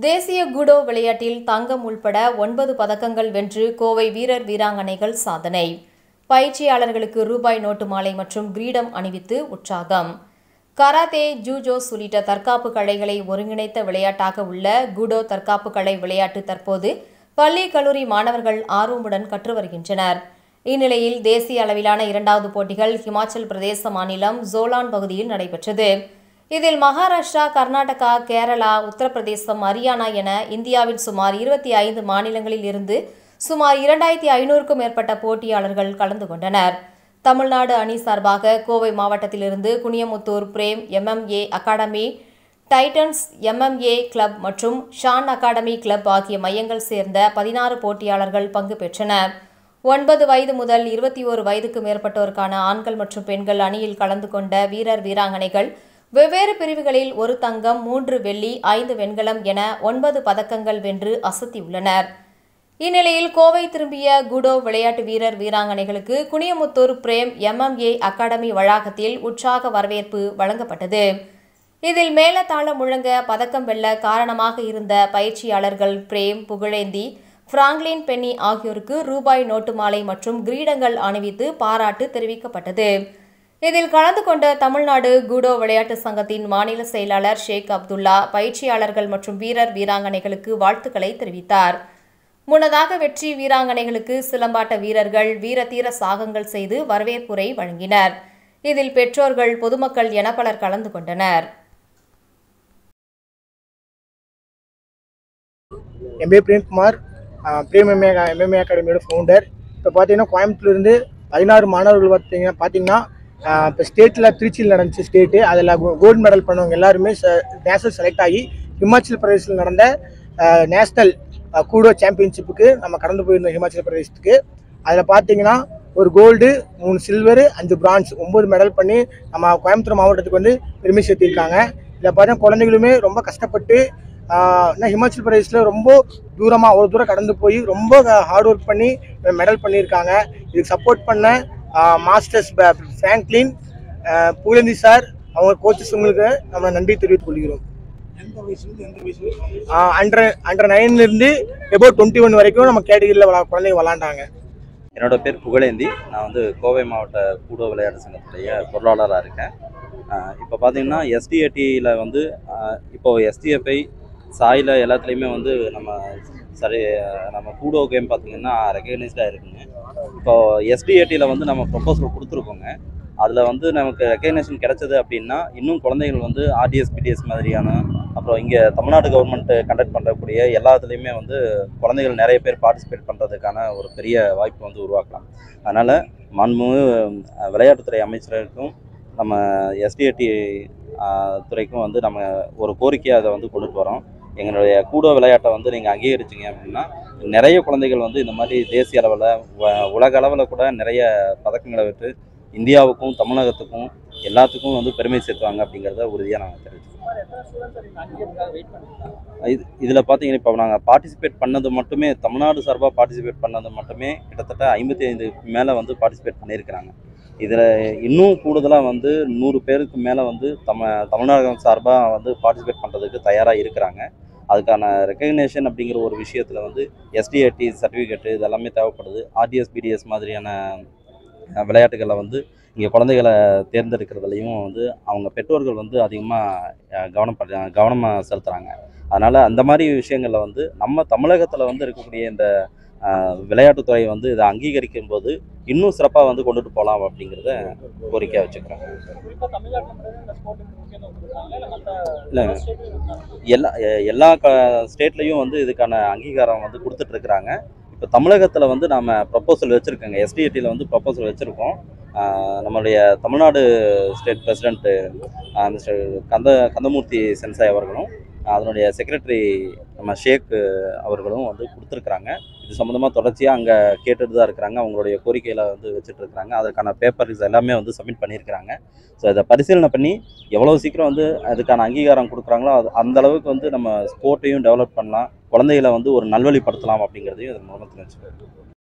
தேசிய குடோ விளையாட்டில் தங்கம் உள்பட ஒன்பது பதக்கங்கள் வென்று கோவை வீரர் வீராங்கனைகள் சாதனை பயிற்சியாளர்களுக்கு ரூபாய் நோட்டு மாலை மற்றும் கிரீடம் அணிவித்து உற்சாகம் கராத்தே ஜூஜோஸ் உள்ளிட்ட தற்காப்பு கலைகளை ஒருங்கிணைத்த விளையாட்டாக உள்ள குடோ தற்காப்பு கலை விளையாட்டு தற்போது பள்ளி கல்லூரி மாணவர்கள் ஆர்வமுடன் கற்று வருகின்றனர் இந்நிலையில் தேசிய அளவிலான இரண்டாவது போட்டிகள் ஹிமாச்சல் பிரதேச மாநிலம் ஜோலான் பகுதியில் நடைபெற்றது இதில் மகாராஷ்டிரா கர்நாடகா கேரளா உத்தரப்பிரதேசம் ஹரியானா என இந்தியாவின் சுமார் இருபத்தி ஐந்து மாநிலங்களில் இருந்து சுமார் இரண்டாயிரத்தி ஐநூறுக்கும் மேற்பட்ட போட்டியாளர்கள் கலந்து கொண்டனர் தமிழ்நாடு அணி சார்பாக கோவை மாவட்டத்திலிருந்து Kuniyamuthur Prem MMA academy titans MMA club மற்றும் ஷான் அகாடமி கிளப் ஆகிய மையங்கள் சேர்ந்த பதினாறு போட்டியாளர்கள் பங்கு பெற்றனர் ஒன்பது வயது முதல் இருபத்தி ஓரு வயதுக்கு மேற்பட்டோருக்கான ஆண்கள் மற்றும் பெண்கள் அணியில் கலந்து கொண்ட வீரர் வீராங்கனைகள் வெவ்வேறு பிரிவுகளில் ஒரு தங்கம் மூன்று வெள்ளி ஐந்து வெண்கலம் என ஒன்பது பதக்கங்கள் வென்று அசத்தியுள்ளனர் இந்நிலையில் கோவை திரும்பிய குடோ விளையாட்டு வீரர் வீராங்கனைகளுக்கு குனியமுத்தூர் பிரேம் எம்எம்ஏ அகாடமி வளாகத்தில் உற்சாக வரவேற்பு வழங்கப்பட்டது இதில் மேலதாளம் முழங்க பதக்கம் வெல்ல காரணமாக இருந்த பயிற்சியாளர்கள் பிரேம் புகழேந்தி பிராங்க்லின் பென்னி ஆகியோருக்கு ரூபாய் நோட்டு மாலை மற்றும் கிரீடங்கள் அணிவித்து பாராட்டு தெரிவிக்கப்பட்டது இதில் கலந்து கொண்ட தமிழ்நாடு கூடோ விளையாட்டு சங்கத்தின் மாநில செயலாளர் ஷேக் அப்துல்லா பயிற்சியாளர்கள் மற்றும் வீரர் வீராங்கனைகளுக்கு வாழ்த்துக்களை தெரிவித்தார் முன்னதாக வெற்றி வீராங்கனைகளுக்கு சிலம்பாட்ட வீரர்கள் வீரதீர சாகங்கள் செய்து வரவேற்புரை வழங்கினர் இதில் பெற்றோர்கள் பொதுமக்கள் என பலர் கலந்து கொண்டனர் என் பேர் பிரேம்குமார் ஆஹ் பிரேம் எம்ஏ எம்எம்ஏ அகாடமியோட ஃபவுண்டர் இப்போ பார்த்தீங்கன்னா கோயம்புத்தூர்லேருந்து பதினாறு மாணவர்கள் பார்த்தீங்கன்னா பார்த்தீங்கன்னா இப்போ ஸ்டேட்டில் திருச்சியில் நடந்துச்சு ஸ்டேட்டு அதில் கோல்டு மெடல் பண்ணவங்க எல்லாருமே நேஷனல் செலக்ட் ஆகி ஹிமாச்சல் பிரதேசத்தில் நடந்த நேஷ்னல் கூடோ சாம்பியன்ஷிப்புக்கு நம்ம கடந்து போயிருந்தோம் ஹிமாச்சல் பிரதேசத்துக்கு அதில் பார்த்தீங்கன்னா ஒரு கோல்டு மூணு சில்வரு அஞ்சு பிரான்ஸ் ஒம்பது மெடல் பண்ணி நம்ம கோயம்புத்தூர் மாவட்டத்துக்கு வந்து பெருமை சேர்த்திருக்காங்க இதில் பார்த்தீங்கன்னா குழந்தைகளுமே ரொம்ப கஷ்டப்பட்டு ஆஹ் என்ன ஹிமாச்சல் பிரதேசில் ரொம்ப தூரமாக அவ்வளோ தூரம் கடந்து போய் ரொம்ப ஹார்ட் ஒர்க் பண்ணி மெடல் பண்ணியிருக்காங்க இதுக்கு சப்போர்ட் பண்ண ஆஹ் மாஸ்டர்ஸ் ப- ஃப்ராங்க்லின் ஆஹ் புகழேந்தி சார் அவங்க கோச்சஸ்ங்களுக்கு நம்ம நன்றி தெரிவித்துக் கொள்கிறோம் அண்டர் அண்டர் நைன்லேருந்து எபோ டுவெண்ட்டி ஒன் வரைக்கும் நம்ம கேட்டகிரியில் விளா குழந்தைங்க விளாண்டாங்க என்னோட பேர் புகழேந்தி நான் வந்து கோவை மாவட்ட கூடோ விளையாட்டு சங்கத்துடைய பொருளாளராக இருக்கேன் இப்போ பார்த்தீங்கன்னா எஸ்டிஏடியில் வந்து ஆஹ் இப்போ எஸ்டிஎஃப்ஐ சாயில் எல்லாத்துலேயுமே வந்து நம்ம சரி ஆஹ் நம்ம கூடோ கேம் பார்த்தீங்கன்னா ரெக்கக்னைஸ்டாக இருக்குங்க இப்போ எஸ்டிஏடியில் வந்து நம்ம ப்ரொபோசல் கொடுத்துருக்கோங்க அதில் வந்து நமக்கு ரெக்கக்னேஷன் கிடைச்சது அப்படின்னா இன்னும் குழந்தைகள் வந்து ஆர்டிஎஸ் பிடிஎஸ் மாதிரியான அப்புறம் இங்கே தமிழ்நாடு கவர்மெண்ட் கண்டக்ட் பண்ணக்கூடிய எல்லாத்துலேயுமே வந்து குழந்தைகள் நிறைய பேர் பார்ட்டிசிபேட் பண்ணுறதுக்கான ஒரு பெரிய வாய்ப்பு வந்து உருவாக்கலாம் அதனால் மாண்புமிகு அஹ், விளையாட்டுத்துறை அமைச்சருக்கும் நம்ம எஸ்டிஏடி துறைக்கும் வந்து நம்ம ஒரு கோரிக்கையை அதை வந்து கொண்டுட்டு வரோம் எங்களுடைய கூடோ விளையாட்டை வந்து நீங்கள் அங்கீகரிச்சிங்க அப்படின்னா நிறைய குழந்தைகள் வந்து இந்த மாதிரி தேசிய அளவில் உலக அளவில் கூட நிறைய பதக்கங்களை விட்டு இந்தியாவுக்கும் தமிழகத்துக்கும் எல்லாத்துக்கும் வந்து பெருமை சேர்த்துவாங்க அப்படிங்கிறத உறுதியாக நாங்கள் தெரிவிச்சுக்கிறோம் இது இதில் பார்த்தீங்கன்னா இப்போ நாங்கள் பார்ட்டிசிபேட் பண்ணது மட்டுமே தமிழ்நாடு சார்பாக பார்ட்டிசிபேட் பண்ணது மட்டுமே கிட்டத்தட்ட ஐம்பத்தி ஐந்து மேலே வந்து பார்ட்டிசிபேட் பண்ணியிருக்கிறாங்க இதில் இன்னும் கூடுதலாக வந்து நூறு பேருக்கு மேலே வந்து தம தமிழ்நாடு சார்பாக வந்து பார்ட்டிசிபேட் பண்ணுறதுக்கு தயாராக இருக்கிறாங்க அதுக்கான ரெக்கக்னேஷன் அப்படிங்கிற ஒரு விஷயத்தில் வந்து எஸ்டிஐடி சர்டிஃபிகேட்டு இதெல்லாமே தேவைப்படுது ஆர்டிஎஸ் பிடிஎஸ் மாதிரியான அஹ், விளையாட்டுகளை வந்து இங்கே குழந்தைகளை தேர்ந்தெடுக்கிறதுலையும் வந்து அவங்க பெற்றோர்கள் வந்து அதிகமாக கவனம் கவனமாக செலுத்துகிறாங்க அதனால் அந்த மாதிரி விஷயங்களில் வந்து நம்ம தமிழகத்தில் வந்து இருக்கக்கூடிய இந்த அஹ், விளையாட்டுத்துறை வந்து இதை அங்கீகரிக்கும் போது இன்னும் சிறப்பாக வந்து கொண்டுட்டு போகலாம் அப்படிங்கிறத கோரிக்கையாக வச்சுக்கிறேன் இல்லை எல்லா எ- எல்லா க ஸ்டேட்லேயும் வந்து இதுக்கான அங்கீகாரம் வந்து கொடுத்துட்ருக்குறாங்க இப்போ தமிழகத்தில் வந்து நாம் ப்ரப்போசல் வச்சுருக்கோங்க எஸ்டிஐடியில் வந்து ப்ரப்போசல் வச்சுருக்கோம் நம்மளுடைய தமிழ்நாடு ஸ்டேட் பிரசிடென்ட்டு மிஸ்டர் கந்த கந்தமூர்த்தி சென்சாய் அவர்களும் அதனுடைய செக்ரட்டரி நம்ம ஷேக் அவர்களும் வந்து கொடுத்துருக்குறாங்க இது சம்மந்தமாக தொடர்ச்சியாக அங்கே கேட்டுட்டு தான் இருக்கிறாங்க அவங்களுடைய கோரிக்கையில் வந்து வச்சுட்டு இருக்கிறாங்க அதற்கான பேப்பர்ஸ் எல்லாமே வந்து சப்மிட் பண்ணியிருக்கிறாங்க ஸோ இதை பரிசீலனை பண்ணி எவ்வளோ சீக்கிரம் வந்து அதுக்கான அங்கீகாரம் கொடுக்குறாங்களோ அது அந்த அளவுக்கு வந்து நம்ம ஸ்போர்ட்டையும் டெவலப் பண்ணலாம் குழந்தைகளை வந்து ஒரு நல்வழிப்படுத்தலாம் அப்படிங்கிறதையும் இதன் மூலமாக தெரிஞ்சுக்கிறோம்